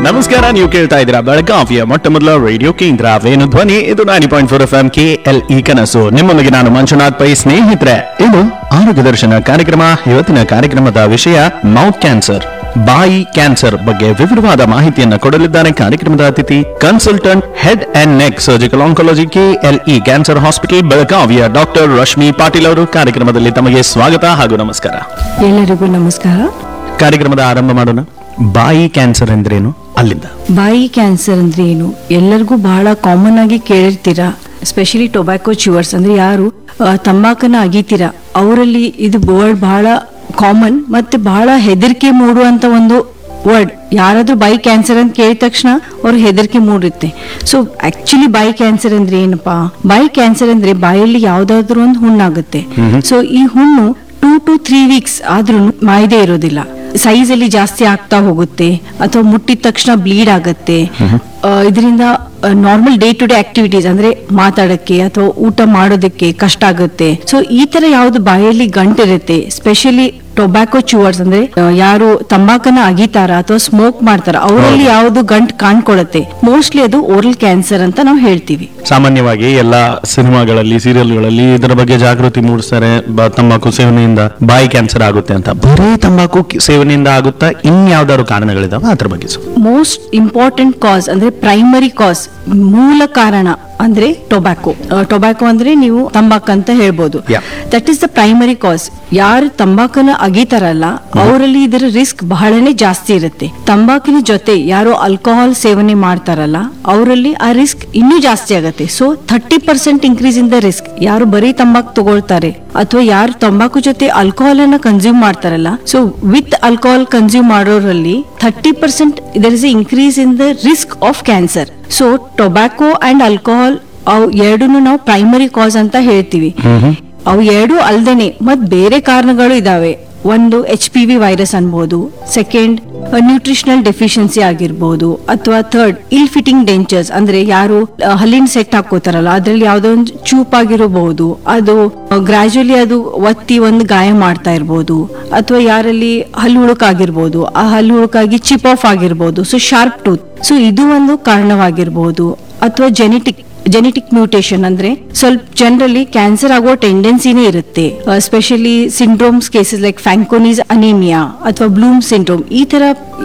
ನಮಸ್ಕಾರ ನೀವು ಕೇಳ್ತಾ ಇದ್ದೀರಾ ಬೆಳಗಾವಿಯ ಮೊಟ್ಟ ಮೊದಲ ರೇಡಿಯೋ ಕೇಂದ್ರ ವೇಣು ಧ್ವನಿ ಇದು nine point four F M K L E ಕನಸು ನಿಮ್ಮೊಂದಿಗೆ ನಾನು ಮಂಜುನಾಥ್ ಪೈ ಸ್ನೇಹಿತರೆ ಇದು ಆರೋಗ್ಯ ದರ್ಶನ ಕಾರ್ಯಕ್ರಮ ಇವತ್ತಿನ ಕಾರ್ಯಕ್ರಮದ ವಿಷಯ ಮೌತ್ ಕ್ಯಾನ್ಸರ್ ಬಾಯಿ ಕ್ಯಾನ್ಸರ್ ಬಗ್ಗೆ ವಿವರವಾದ ಮಾಹಿತಿಯನ್ನ ಕೊಡಲಿದ್ದಾರೆ ಕಾರ್ಯಕ್ರಮದ ಅತಿಥಿ consultant head and neck surgical oncology K L E cancer hospital ಬೆಳಗಾವಿಯ ಡಾಕ್ಟರ್ ರಶ್ಮಿ ಪಾಟೀಲ್ ಅವರು ಕಾರ್ಯಕ್ರಮದಲ್ಲಿ ತಮಗೆ ಸ್ವಾಗತ ಹಾಗೂ ನಮಸ್ಕಾರ ಎಲ್ಲರಿಗೂ ನಮಸ್ಕಾರ ಕಾರ್ಯಕ್ರಮದ ಆರಂಭ ಮಾಡೋಣ ಬಾಯಿ ಕ್ಯಾನ್ಸರ್ ಎಂದ್ರೇನು ಅಲ್ಲಿಂದ ಬಾಯಿ ಕ್ಯಾನ್ಸರ್ ಅಂದ್ರೆ ಏನು ಎಲ್ಲರಿಗೂ ಬಹಳ ಕಾಮನ್ ಆಗಿ ಕೇಳಿರ್ತೀರಾ ಸ್ಪೆಷಲಿ ಟೊಬ್ಯಾಕೋ ಚ್ಯೂವರ್ಸ್ ಅಂದ್ರೆ ಯಾರು ಆ, ತಂಬಾಕನ್ನ ಅಗಿತೀರಾ ಅವರಲ್ಲಿ ಇದು ವರ್ಡ್ ಬಹಳ ಕಾಮನ್ ಮತ್ತೆ ಬಹಳ ಹೆದರಿಕೆ ಮೂಡುವಂತ ಒಂದು ವರ್ಡ್ ಯಾರಾದ್ರೂ ಬಾಯಿ ಕ್ಯಾನ್ಸರ್ ಅಂತ ಕೇಳಿದ ತಕ್ಷಣ ಅವ್ರ ಹೆದರಿಕೆ ಮೂಡುತ್ತೆ ಸೊ ಆಕ್ಚುಲಿ ಬಾಯಿ ಕ್ಯಾನ್ಸರ್ ಅಂದ್ರೆ ಏನಪ್ಪಾ ಬಾಯಿ ಕ್ಯಾನ್ಸರ್ ಅಂದ್ರೆ ಬಾಯಲ್ಲಿ ಯಾವ್ದಾದ್ರು ಒಂದು ಹುಣ್ಣಾಗುತ್ತೆ ಸೊ ಈ ಹುಣ್ಣು ಟೂ ಟು ತ್ರೀ ವೀಕ್ಸ್ ಆದ್ರೂ ಮಾಯದೆ ಇರೋದಿಲ್ಲ ಸೈಜ್ ಅಲ್ಲಿ ಜಾಸ್ತಿ ಆಗ್ತಾ ಹೋಗುತ್ತೆ ಅಥವಾ ಮುಟ್ಟಿದ ತಕ್ಷಣ ಬ್ಲೀಡ್ ಆಗತ್ತೆ ಇದರಿಂದ normal day to day activities ಅಂದ್ರೆ ಮಾತಾಡಕ್ಕೆ ಅಥವಾ ಊಟ ಮಾಡೋದಕ್ಕೆ ಕಷ್ಟ ಆಗುತ್ತೆ ಸೊ ಈ ತರ ಯಾವ್ದು ಬಾಯಲ್ಲಿ ಗಂಟಿರುತ್ತೆ ಸ್ಪೆಷಲಿ ಟೊಬ್ಯಾಕೋ ಚೂವರ್ಸ್ ಅಂದ್ರೆ ಆ, ಯಾರು ತಂಬಾಕನ್ನ ಅಗಿತಾರ ಅಥವಾ ಸ್ಮೋಕ್ ಮಾಡ್ತಾರ ಅವರಲ್ಲಿ ಯಾವ್ದು ಗಂಟ್ ಕಾಣ್ಕೊಳತ್ತೆ ಮೋಸ್ಟ್ಲಿ ಅದು ಓರಲ್ ಕ್ಯಾನ್ಸರ್ ಅಂತ ನಾವು ಹೇಳ್ತೀವಿ ಸಾಮಾನ್ಯವಾಗಿ ಎಲ್ಲ ಸಿನಿಮಾಗಳಲ್ಲಿ ಸೀರಿಯಲ್ಗಳಲ್ಲಿ ಇದರ ಬಗ್ಗೆ ಜಾಗೃತಿ ಮೂಡಿಸ್ತಾರೆ ಬ- ತಂಬಾಕು ಸೇವನೆಯಿಂದ ಬಾಯಿ ಕ್ಯಾನ್ಸರ್ ಆಗುತ್ತೆ ಅಂತ ಬರೀ ತಂಬಾಕು ಕಿ- ಸೇವನೆಯಿಂದ ಆಗುತ್ತಾ ಇನ್ಯಾವ್ದಾದ್ರು ಕಾರಣಗಳಿದಾವ ಅದ್ರ ಬಗ್ಗೆ ಸ್ವಲ್ಪ. ಮೋಸ್ಟ್ ಇಂಪಾರ್ಟೆಂಟ್ ಕಾಸ್ ಅಂದ್ರೆ ಪ್ರೈಮರಿ ಕಾಸ್ ಮೂಲ ಕಾರಣ ಅಂದ್ರೆ ಟೊಬ್ಯಾಕೋ ಟೊಬ್ಯಾಕೋ ಅಂದ್ರೆ ನೀವು ತಂಬಾಕು ಅಂತ ಹೇಳ್ಬೋದು Yeah. That is the primary cause ಯಾರು ತಂಬಾಕನ್ನ ಅಗಿತಾರಲ್ಲ ಅವರಲ್ಲಿ ಇದರ ರಿಸ್ಕ್ ಬಹಳನೇ ಜಾಸ್ತಿ ಇರುತ್ತೆ ತಂಬಾಕಿನ ಜೊತೆ ಯಾರು ಆಲ್ಕೋಹಾಲ್ ಸೇವನೆ ಮಾಡ್ತಾರಲ್ಲ ಅವರಲ್ಲಿ ಆ ರಿಸ್ಕ್ ಇನ್ನೂ ಜಾಸ್ತಿ ಆಗುತ್ತೆ so thirty percent increase in the risk ಯಾರು ಬರೀ ತಂಬಾಕು ತಗೊಳ್ತಾರೆ ಅಥವಾ ಯಾರು ತಂಬಾಕು ಜೊತೆ ಆಲ್ಕೋಹಾಲ್ ಅನ್ನ ಕನ್ಸ್ಯೂಮ್ ಮಾಡ್ತಾರಲ್ಲ ಸೊ ವಿತ್ ಆಲ್ಕೋಹಾಲ್ ಕನ್ಸ್ಯೂಮ್ ಮಾಡೋರಲ್ಲಿ thirty percent there is increase in the risk of cancer so tobacco and alcohol ಅವು ಎರಡನ್ನು ನಾವು ಪ್ರೈಮರಿ ಕಾಸ್ ಅಂತ ಹೇಳ್ತೀವಿ ಅವು ಎರಡು ಅಲ್ದೇನೆ ಮತ್ ಬೇರೆ ಕಾರಣಗಳು ಇದಾವೆ ಒಂದು ಎಚ್ ಪಿ ವಿ ವೈರಸ್ ಅನ್ಬೋದು ಸೆಕೆಂಡ್ ನ್ಯೂಟ್ರಿಷನಲ್ ಡೆಫಿಷಿಯನ್ಸಿ ಆಗಿರ್ಬೋದು ಅಥವಾ ಥರ್ಡ್ ಇಲ್ ಫಿಟ್ಟಿಂಗ್ ಡೆಂಚರ್ಸ್ ಅಂದ್ರೆ ಯಾರು ಆ, ಹಲ್ಲಿನ ಸೆಟ್ ಹಾಕೋತಾರಲ್ಲ ಅದ್ರಲ್ಲಿ ಯಾವ್ದೋ ಒಂದು ಚೂಪ್ ಆಗಿರಬಹುದು ಅದು ಗ್ರಾಜುಯಲಿ ಅದು ಒತ್ತಿ ಒಂದು ಗಾಯ ಮಾಡ್ತಾ ಇರ್ಬೋದು ಅಥವಾ ಯಾರಲ್ಲಿ ಹಲ್ಲು ಹುಳುಕಾಗಿರ್ಬೋದು ಆ ಹಲ್ಲು ಹುಳುಕಾಗಿ ಚಿಪ್ ಆಫ್ ಆಗಿರ್ಬೋದು ಸೊ ಶಾರ್ಪ್ ಟೂತ್ ಸೊ ಇದು ಒಂದು ಕಾರಣವಾಗಿರ್ಬೋದು ಅಥವಾ ಜೆನೆಟಿಕ್ ಜೆನೆಟಿಕ್ ಮ್ಯೂಟೇಶನ್ ಅಂದ್ರೆ ಸ್ವಲ್ಪ ಜನರಲ್ಲಿ ಕ್ಯಾನ್ಸರ್ ಆಗೋ ಟೆಂಡೆನ್ಸಿನೇ ಇರುತ್ತೆ specially syndromes cases like Fanconi's anaemia ಅಥವಾ ಬ್ಲೂಮ್ ಸಿಂಡ್ರೋಮ್ ಈ ತರ